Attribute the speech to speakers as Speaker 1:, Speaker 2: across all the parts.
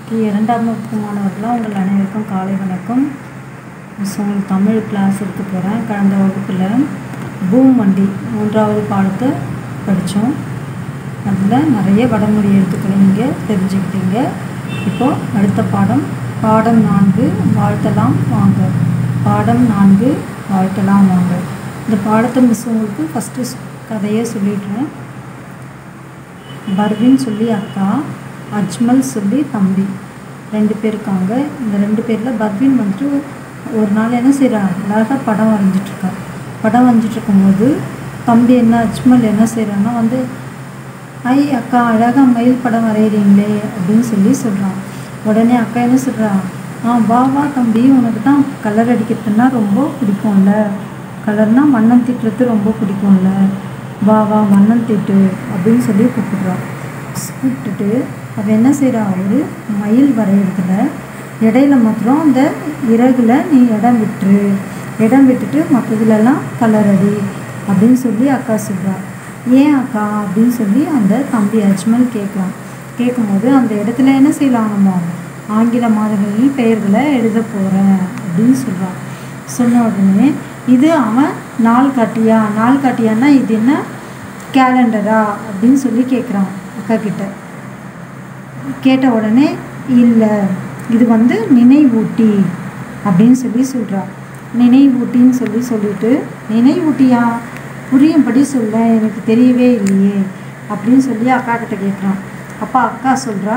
Speaker 1: இரண்டாம் வகுப்பு மாணவர்களாக உங்கள் அனைவருக்கும் காலை வணக்கம் ஸோ உங்களுக்கு தமிழ் கிளாஸ் எடுக்க போகிறேன் கடந்த வகுப்பில் பூம் வண்டி மூன்றாவது பாடத்தை படித்தோம் அதில் நிறைய வடமொழி எழுத்துக்களை நீங்கள் தெரிஞ்சுக்கிட்டீங்க இப்போது அடுத்த பாடம் பாடம் நான்கு வாழ்த்தலாம் வாங்க பாடம் நான்கு வாழ்த்தலாம் வாங்க இந்த பாடத்தை மிஸ் உங்களுக்கு ஃபஸ்ட்டு கதையே சொல்லிடுறேன் பர்வின் சொல்லி அக்கா அஜ்மல் சொல்லி தம்பி ரெண்டு பேர் இருக்காங்க இந்த ரெண்டு பேரில் பர்வின் வந்துட்டு ஒரு நாள் என்ன செய்கிறான் அழகாக படம் வரைஞ்சிட்ருக்கா படம் வரைஞ்சிட்டு இருக்கும்போது தம்பி என்ன அஜ்மல் என்ன செய்கிறான்னா வந்து ஐ அக்கா அழகாக மயில் படம் வரைகிறீங்களே அப்படின்னு சொல்லி சொல்கிறான் உடனே அக்கா என்ன சொல்கிறா ஆ வா வா தம்பி உனக்கு தான் கலர் அடிக்கிறதுனா ரொம்ப பிடிக்கும்ல கலர்னால் வண்ணம் தீட்டுறது ரொம்ப பிடிக்கும்ல வா வா வண்ணம் தீட்டு அப்படின்னு சொல்லி கூப்பிடுறான் கூப்பிட்டுட்டு அவள் என்ன செய்கிறா ஒரு மயில் வரைகிறதுல இடையில மாத்திரம் அந்த இறகுல நீ இடம் விட்டுரு இடம் விட்டுட்டு மற்றதுலலாம் கலர் அடி அப்படின்னு சொல்லி அக்கா சொல்கிறா ஏன் அக்கா அப்படின்னு சொல்லி அந்த தம்பி அஜ்மல் கேட்குறான் கேட்கும்போது அந்த இடத்துல என்ன செய்யலாம் நம்ம ஆங்கில மாதங்களின் பெயர்களை எழுத போகிறேன் அப்படின்னு சொல்கிறான் சொன்ன உடனே இது அவன் நாள் காட்டியா நாள் காட்டியான்னா இது என்ன கேலண்டரா அப்படின்னு சொல்லி கேட்குறான் அக்கா கிட்ட கேட்ட உடனே இல்லை இது வந்து நினைவூட்டி அப்படின்னு சொல்லி சொல்கிறா நினைவூட்டின்னு சொல்லி சொல்லிட்டு நினைவூட்டியா புரியும்படி சொல்ல எனக்கு தெரியவே இல்லையே அப்படின்னு சொல்லி அக்கா கிட்ட கேட்குறான் அப்பா அக்கா சொல்கிறா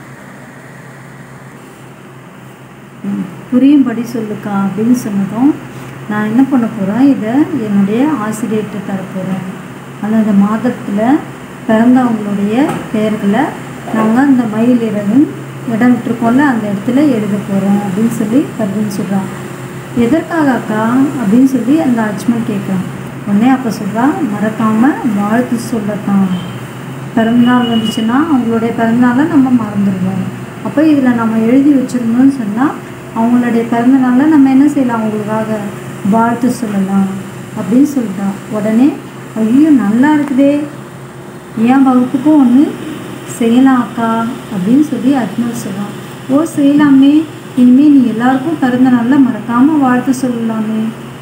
Speaker 1: புரியும்படி சொல்லுக்கா அப்படின்னு சொன்னதும் நான் என்ன பண்ண போகிறேன் இதை என்னுடைய ஆசிரியர்கிட்ட தரப்போகிறேன் அந்தந்த மாதத்தில் பிறந்தவங்களுடைய பெயர்களை நாங்கள் அந்த மயில் இறகும் இடம் விட்டுருக்கோம்ல அந்த இடத்துல எழுத போகிறோம் அப்படின்னு சொல்லி பர்வீன் சொல்கிறான் எதற்காக அக்கா அப்படின்னு சொல்லி அந்த அஜ்மல் கேட்குறான் உடனே அப்போ சொல்கிறா மறக்காமல் வாழ்த்து சொல்லத்தான் பிறந்தநாள் வந்துச்சுன்னா அவங்களுடைய பிறந்தநாளை நம்ம மறந்துடுவோம் அப்போ இதில் நம்ம எழுதி வச்சிருந்தோம்னு சொன்னால் அவங்களுடைய பிறந்தநாளில் நம்ம என்ன செய்யலாம் அவங்களுக்காக வாழ்த்து சொல்லலாம் அப்படின்னு சொல்லிட்டா உடனே ஐயோ நல்லா இருக்குதே என் வகுப்புக்கும் ஒன்று செய்யலாம் அக்கா அப்படின்னு சொல்லி அஜ்மல் சொல்கிறான் ஓ செய்யலாமே இனிமேல் நீ எல்லாருக்கும் பிறந்த நாளில் மறக்காமல் வாழ்த்து சொல்லலாமே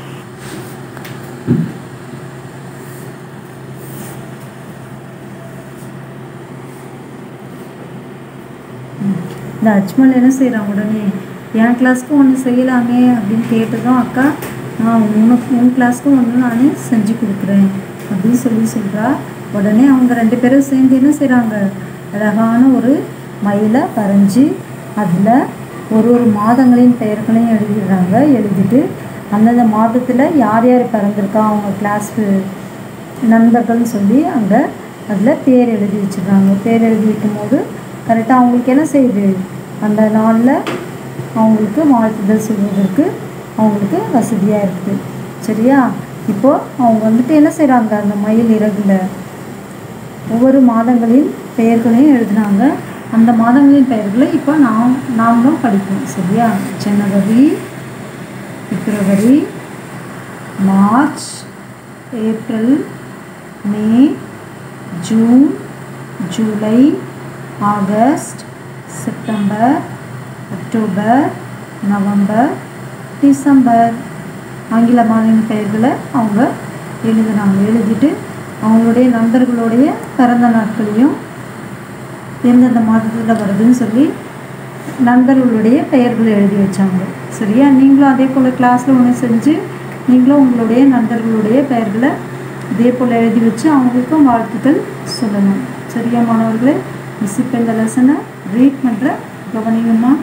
Speaker 1: இந்த அஜ்மல் என்ன செய்கிறான் உடனே என் கிளாஸ்க்கும் ஒன்று செய்யலாமே அப்படின்னு கேட்டதும் அக்கா நான் உனக்கு உன் கிளாஸ்க்கும் ஒன்று நான் செஞ்சு கொடுக்குறேன் அப்படின்னு சொல்லி சொல்கிறா உடனே அவங்க ரெண்டு பேரும் சேர்ந்து என்ன செய்கிறாங்க அழகான ஒரு மயிலை வரைஞ்சி அதில் ஒரு ஒரு மாதங்களின் பெயர்களையும் எழுதிடுறாங்க எழுதிட்டு அந்தந்த மாதத்தில் யார் யார் பிறந்திருக்கா அவங்க கிளாஸு நண்பர்கள்னு சொல்லி அங்கே அதில் பேர் எழுதி வச்சிடுறாங்க பேர் எழுதி வைக்கும்போது கரெக்டாக அவங்களுக்கு என்ன செய்யுது அந்த நாளில் அவங்களுக்கு வாழ்த்துதல் சொல்வதற்கு அவங்களுக்கு வசதியாக இருக்குது சரியா இப்போது அவங்க வந்துட்டு என்ன செய்கிறாங்க அந்த மயில் இறகுல ஒவ்வொரு மாதங்களின் பெயர்களையும் எழுதினாங்க அந்த மாதங்களின் பெயர்களை இப்போ நாம் நாமளும் படிப்போம் சரியா ஜனவரி பிப்ரவரி மார்ச் ஏப்ரல் மே ஜூன் ஜூலை August September October November December ஆங்கில மாநில பெயர்களை அவங்க எழுதினாங்க எழுதிட்டு அவங்களுடைய நண்பர்களுடைய பிறந்த நாட்களையும் எந்தெந்த மாதத்தில் வருதுன்னு சொல்லி நண்பர்களுடைய பெயர்களை எழுதி வச்சாங்க சரியா நீங்களும் அதே போல் கிளாஸில் ஒன்று செஞ்சு நீங்களும் உங்களுடைய நண்பர்களுடைய பெயர்களை இதே போல் எழுதி வச்சு அவங்களுக்கும் வாழ்த்துக்கள் சொல்லணும் சரியா மாணவர்களே மிஸ் இப்போ இந்த லெசனை ரீட் பண்ணுற கவனிங்கம்மா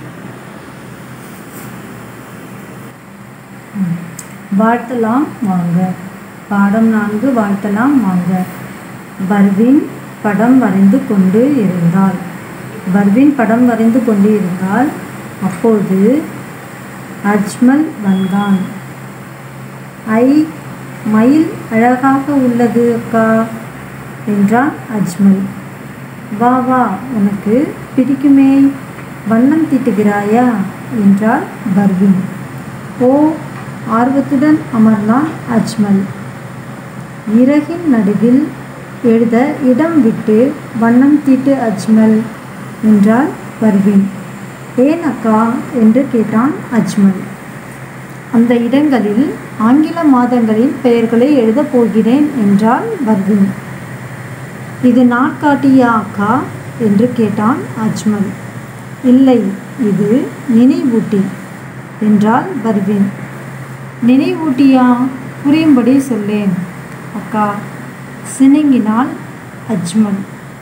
Speaker 1: வாழ்த்தலாம் வாங்க பாடம் நான்கு வாழ்த்தலாம் வாங்க பர்வின் படம் வரைந்து கொண்டு இருந்தாள் பர்வின் படம் வரைந்து கொண்டு இருந்தால் அப்போது அஜ்மல் வந்தான் ஐ மயில் அழகாக உள்ளது அக்கா என்றான் அஜ்மல் வா வா உனக்கு பிடிக்குமே வண்ணம் தீட்டுகிறாயா என்றாள் பர்வின் ஓ ஆர்வத்துடன் அமர்ந்தான் அஜ்மல் இறகின் நடுவில் எழுத இடம் விட்டு வண்ணம் தீட்டு அஜ்மல் என்றாள் பர்வீன் ஏன் அக்கா என்று கேட்டான் அஜ்மல் அந்த இடங்களில் ஆங்கில மாதங்களின் பெயர்களை எழுதப் போகிறேன் என்றாள் பர்வீன் இது நாட்காட்டியா அக்கா என்று கேட்டான் அஜ்மல் இல்லை இது நினைவூட்டி என்றாள் பர்வீன் நினைவூட்டியா புரியும்படி சொல்லேன் அக்கா சினுங்கினாள் அஜ்மல்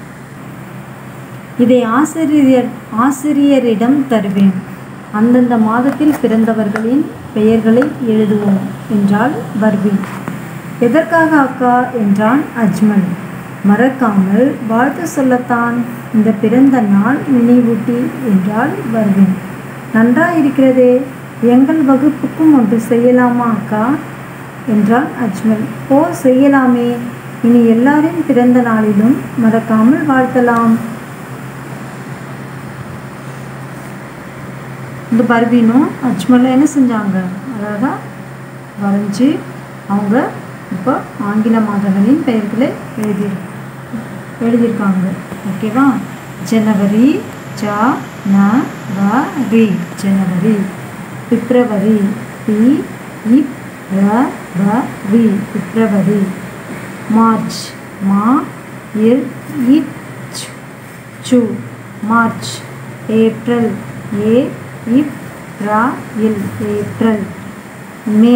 Speaker 1: இதை ஆசிரியர் ஆசிரியரிடம் தருவேன் அந்தந்த மாதத்தில் பிறந்தவர்களின் பெயர்களை எழுதுவோம் என்றாள் பர்வீன் எதற்காக அக்கா என்றான் அஜ்மல் மறக்காமல் வாழ்த்து சொல்லத்தான் இந்த பிறந்த நாள் நினைவூட்டி என்றாள் பர்வீன் நன்றாயிருக்கிறதே எங்கள் வகுப்புக்கும் ஒன்று செய்யலாமா அக்கா என்றான் அஜ்மல் ஓ செய்யலாமே இனி எல்லாரின் பிறந்த நாளிலும் மறக்காமல் வாழ்த்தலாம் இந்த பர்வீனும் அஜ்மலும் என்ன செஞ்சாங்க அழகாக வரைஞ்சி அவங்க இப்போ ஆங்கில மாதங்களின் பெயர்களை எழுதி எழுதியிருக்காங்க ஓகேவா ஜனவரி ஜ ந வ ரி ஜனவரி பிப்ரவரி பி இப் ர வ ரி பிப்ரவரி மார்ச் மா இர் இச் சு மார்ச் ஏப்ரல் ஏ இப் ரா இல் ஏப்ரல் மே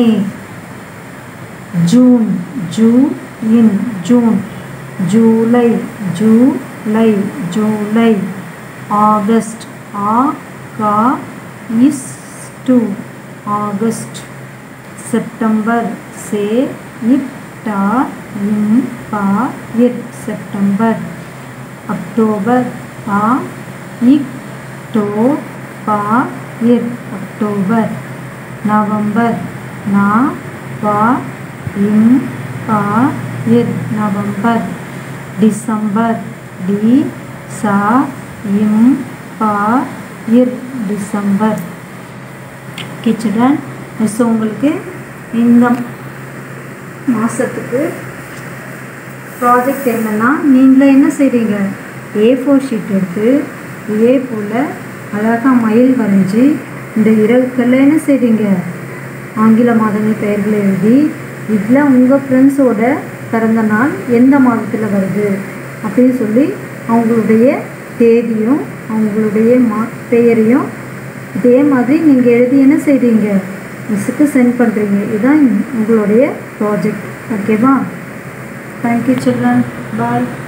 Speaker 1: ஜூன் ஜூ இன் ஜூன் ஜூலை ஜூலை ஜூலை ஆகஸ்ட் ஆ கா இஸ் டு ஆகஸ்ட் செப்டம்பர் சே இப் டா இம் பா இர் செப்டம்பர் அக்டோபர் ஆ இக் டோ பா இர் அக்டோபர் நவம்பர் நா பா இம் பா இர் நவம்பர் டிசம்பர் டி சா இம் பா இர் டிசம்பர் ஓகே சில்ட்ரன் ஸோ உங்களுக்கு இந்த மாதத்துக்கு ப்ராஜெக்ட் என்னென்னா நீங்களே என்ன செய்கிறீங்க ஏ ஃபோர் ஷீட் எடுத்து இதே போல் அழகாக மயில் வரைஞ்சி இந்த இரவுக்கெல்லாம் என்ன செய்கிறீங்க ஆங்கில மாதங்கள் பெயர்களை எழுதி இதில் உங்கள் ஃப்ரெண்ட்ஸோட பிறந்த நாள் எந்த மாதத்தில் வருது அப்படின்னு சொல்லி அவங்களுடைய தேதியும் அவங்களுடைய மா பெயரையும் இதே மாதிரி நீங்கள் எழுதி என்ன செய்கிறீங்க மிஸ்ஸுக்கு சென்ட் பண்ணுறீங்க இதுதான் உங்களுடைய ப்ராஜெக்ட் ஓகேவா தேங்க்யூ சில்ட்ரன் பாய்